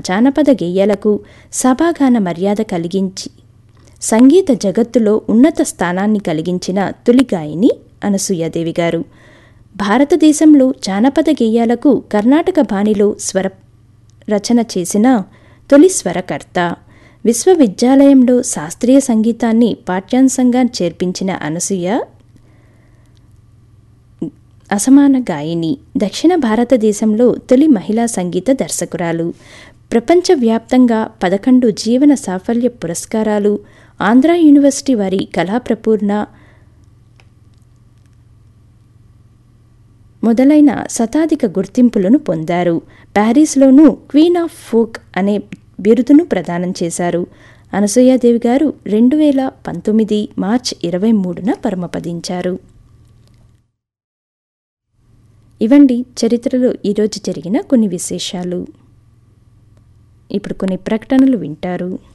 జానపద గేయాలకు సభాగాన మర్యాద కలిగించి సంగీత జగత్తులో ఉన్నత స్థానాన్ని కలిగించిన తొలి గాయని అనసూయాదేవి గారు భారతదేశంలో జానపద గేయాలకు కర్ణాటక బాణిలో స్వర రచన చేసిన తొలి స్వరకర్త విశ్వవిద్యాలయంలో శాస్త్రీయ సంగీతాన్ని పాఠ్యాంశంగా చేర్పించిన అనసూయ అసమాన గాయని దక్షిణ భారతదేశంలో తొలి మహిళా సంగీత దర్శకురాలు ప్రపంచవ్యాప్తంగా పదకొండు జీవన సాఫల్య పురస్కారాలు ఆంధ్ర యూనివర్సిటీ వారి కళాప్రపూర్ణ మొదలైన శతాధిక గుర్తింపులను పొందారు ప్యారిస్లోనూ క్వీన్ ఆఫ్ ఫోక్ అనే బిరుదును ప్రదానం చేశారు అనసూయాదేవి గారు రెండు వేల పంతొమ్మిది మార్చ్ ఇరవై మూడున పరమపదించారు ఇవండి చరిత్రలో ఈరోజు జరిగిన కొన్ని విశేషాలు ఇప్పుడు కొన్ని ప్రకటనలు వింటారు